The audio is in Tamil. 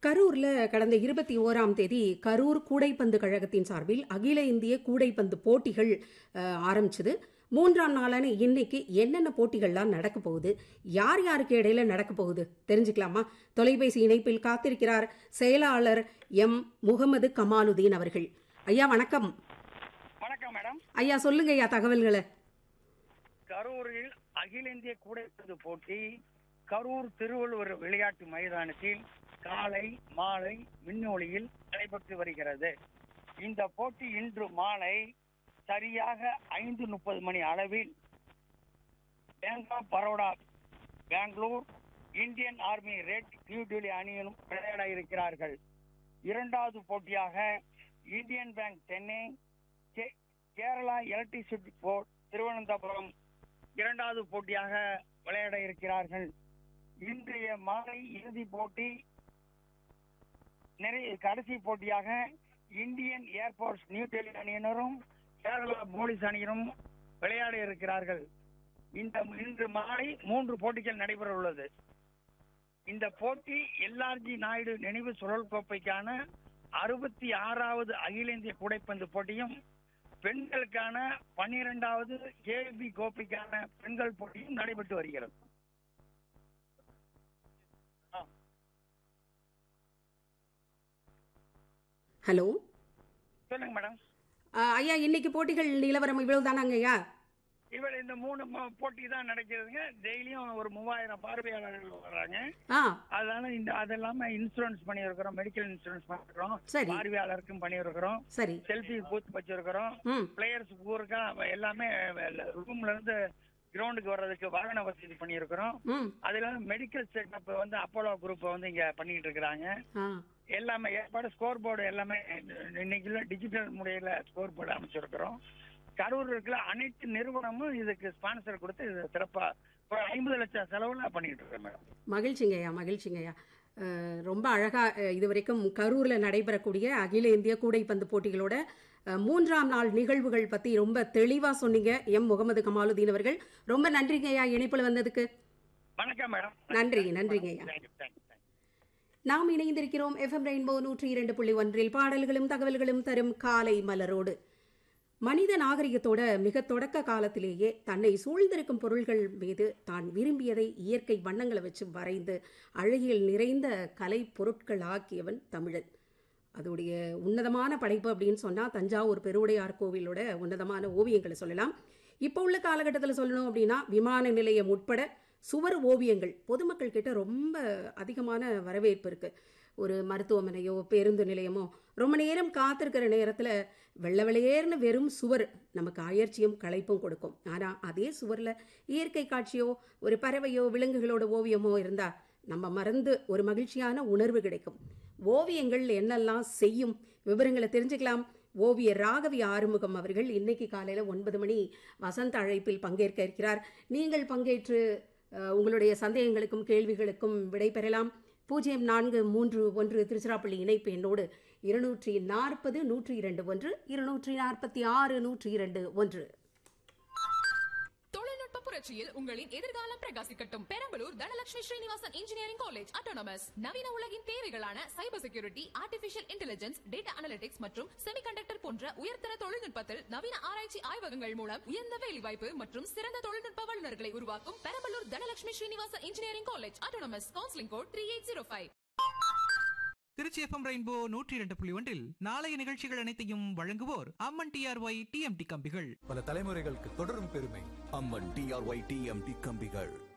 கரூர்ல கடந்த இருபத்தி ஓராம் தேதி கரூர் கூடைப்பந்து கழகத்தின் சார்பில் அகில இந்திய கூடைப்பந்து போட்டிகள் அஹ், ஆரம்பிச்சது மூன்றாம் நாளான இன்னைக்கு என்னென்ன போட்டிகள்லாம் நடக்க போகுது யார் யாருக்கு இடையில நடக்க போகுது தெரிஞ்சுக்கலாமா தொலைபேசி இணைப்பில் காத்திருக்கிறார் செயலாளர் எம் முகமது கமாலுதீன் அவர்கள் ஐயா வணக்கம் வணக்கம் மேடம் ஐயா சொல்லுங்க ஐயா தகவல்களை கரூரில் அகில இந்திய கூடைப்பந்து போட்டி கரூர் திருவள்ளுவர் விளையாட்டு மைதானத்தில் காலை மாலை விண்ணொலியில் நடைபெற்று வருகிறது இந்த போட்டி இன்று மாலை சரியாக ஐந்து முப்பது மணி அளவில் bank of Baroda Bangalore Indian army red new Delhi அணியிலும் விளையாட இருக்கிறார்கள் இரண்டாவது போட்டியாக இந்தியன் பேங்க் சென்னை கே- கேரளா எலக்ட்ரிசிட்டி போர்ட் திருவனந்தபுரம் இரண்டாவது போட்டியாக விளையாட இருக்கிறார்கள் இன்றைய மாலை இறுதி போட்டி நிறைய கடைசி போட்டியாக இந்தியன் ஏர்போர்ட்ஸ் நியூ டெல்லி அணியினரும் கேரளா போலீஸ் அணியினரும் விளையாட இருக்கிறார்கள் இந்த இன்று மாலை மூன்று போட்டிகள் நடைபெற உள்ளது இந்த போட்டி எல்ஆர்ஜி நாயுடு நினைவு சுழல் கோப்பைக்கான அறுபத்தி ஆறாவது அகில இந்திய கூடைப்பந்து போட்டியும் பெண்களுக்கான பன்னிரெண்டாவது கேபி கோப்பைக்கான பெண்கள் போட்டியும் நடைபெற்று வருகிறது ஹலோ சொல்லுங்க மேடம் அஹ், ஐயா இன்னைக்கு போட்டிகள் நிலவரம் இவ்வளவு தானாங்க ஐயா இவர் இந்த மூணு ம- போட்டி தான் நடக்கிறதுங்க டெய்லியும் ஒரு மூவாயிரம் பார்வையாளர்கள் வர்றாங்க ஆ அதனால இந்த அது இல்லாம இன்சூரன்ஸ் பண்ணியிருக்கிறோம் மெடிக்கல் இன்சூரன்ஸ் பண்ணிருக்கிறோம் சரி பார்வையாளருக்கும் பண்ணியிருக்கிறோம் சரி செல்ஃபி பூத் வச்சிருக்கிறோம் ம் பிளேயர்ஸ் பூரா எல்லாமே ரூம்ல இருந்து கிரவுண்டுக்கு வர்றதுக்கு வாகன வசதி பண்ணியிருக்கிறோம் ம் அது இல்லாம மெடிக்கல் செட்டப் வந்து அப்போலோ குரூப் வந்து இங்க பண்ணிட்டு இருக்கிறாங்க ஆ எல்லாமே ஏற்பாடு ஸ்கோர் போர்டு எல்லாமே இன்னைக்குள்ள டிஜிட்டல் முறையில ஸ்கோர் போர்டு அமைச்சிருக்கிறோம் கரூர் இருக்கிற அனைத்து நிறுவனமும் இதுக்கு ஸ்பான்சர் கொடுத்து இது சிறப்பா ஒரு ஐம்பது லட்சம் செலவுல பண்ணிட்டு இருக்கோம் மேடம் மகிழ்ச்சிங்க ஐயா மகிழ்ச்சிங்க ஐயா அஹ், ரொம்ப அழகா அஹ், இதுவரைக்கும் கரூர்ல நடைபெறக்கூடிய அகில இந்திய கூடைப்பந்து போட்டிகளோட அஹ், மூன்றாம் நாள் நிகழ்வுகள் பத்தி ரொம்ப தெளிவா சொன்னீங்க எம் முகமது கமாலுதீன் அவர்கள் ரொம்ப நன்றிங்க ஐயா இணைப்புல வந்ததுக்கு வணக்கம் மேடம் நன்றி, நன்றிங்க ஐயா. தேங்க்யூ தேங்க்யூ நாம் இணைந்திருக்கிறோம் எஃப்எம் ரெயின்போ நூற்றி இரண்டு புள்ளி ஒன்றில் பாடல்களும் தகவல்களும் தரும் காலை மலரோடு மனித நாகரிகத்தோட மிக தொடக்க காலத்திலேயே தன்னை சூழ்ந்திருக்கும் பொருள்கள் மீது தான் விரும்பியதை இயற்கை வண்ணங்களை வச்சு வரைந்து அழகியல் நிறைந்த கலை பொருட்கள் ஆக்கியவன் தமிழன் அதோடைய உன்னதமான படைப்பு அப்படின்னு சொன்னால் தஞ்சாவூர் பெருவுடையார் கோவிலோட உன்னதமான ஓவியங்களை சொல்லலாம் இப்போ உள்ள காலகட்டத்தில் சொல்லணும் அப்படின்னா விமான நிலையம் உட்பட சுவர் ஓவியங்கள் பொதுமக்கள் கிட்ட ரொம்ப அதிகமான வரவேற்பு இருக்கு ஒரு மருத்துவமனையோ பேருந்து நிலையமோ ரொம்ப நேரம் காத்திருக்கிற நேரத்தில் வெள்ளை வெளியேர்னு வெறும் சுவர் நமக்கு அயற்சியும் களைப்பும் கொடுக்கும் ஆனால் அதே சுவரில் இயற்கை காட்சியோ ஒரு பறவையோ விலங்குகளோட ஓவியமோ இருந்தால் நம்ம மறந்து ஒரு மகிழ்ச்சியான உணர்வு கிடைக்கும் ஓவியங்கள் என்னெல்லாம் செய்யும் விவரங்களை தெரிஞ்சுக்கலாம் ஓவியர் ராகவி ஆறுமுகம் அவர்கள் இன்னைக்கு காலையில் ஒன்பது மணி வசந்த அழைப்பில் பங்கேற்க இருக்கிறார் நீங்கள் பங்கேற்று அஹ், உங்களுடைய சந்தேகங்களுக்கும் கேள்விகளுக்கும் விடை பெறலாம் பூஜ்ஜியம் நான்கு மூன்று ஒன்று திருச்சிராப்பள்ளி இணைப்பு என்னோடு இருநூற்றி நாற்பது நூற்றி இரண்டு ஒன்று இருநூற்றி நாற்பத்தி ஆறு நூற்றி இரண்டு ஒன்று தொழில்நுட்ப புரட்சியில் உங்களின் எதிர்காலம் பிரகாசிக்கட்டும் Perambalur Dhanalakshmi Srinivasan engineering college autonomous நவீன உலகின் தேவைகளான cyber security artificial intelligence data analytics மற்றும் செமிகண்டக்டர் போன்ற உயர்தர தொழில்நுட்பத்தில் நவீன ஆராய்ச்சி ஆய்வகங்கள் மூலம் உயர்ந்த வேலைவாய்ப்பு மற்றும் சிறந்த தொழில்நுட்ப வல்லுநர்களை உருவாக்கும் Perambalur Dhanalakshmi Srinivasan engineering college autonomous counselling code three eight zero five Trichy FM rainbow நூற்றி இரண்டு புள்ளி ஒன்றில் நாளைய நிகழ்ச்சிகள் அனைத்தையும் வழங்குவோர் அம்மன் டிஆர்ஒய் டிஎம்டி கம்பிகள் பல தலைமுறைகளுக்கு தொடரும் பெருமை அம்மன் டிஆர்ஒய் டிஎம்டி கம்பிகள்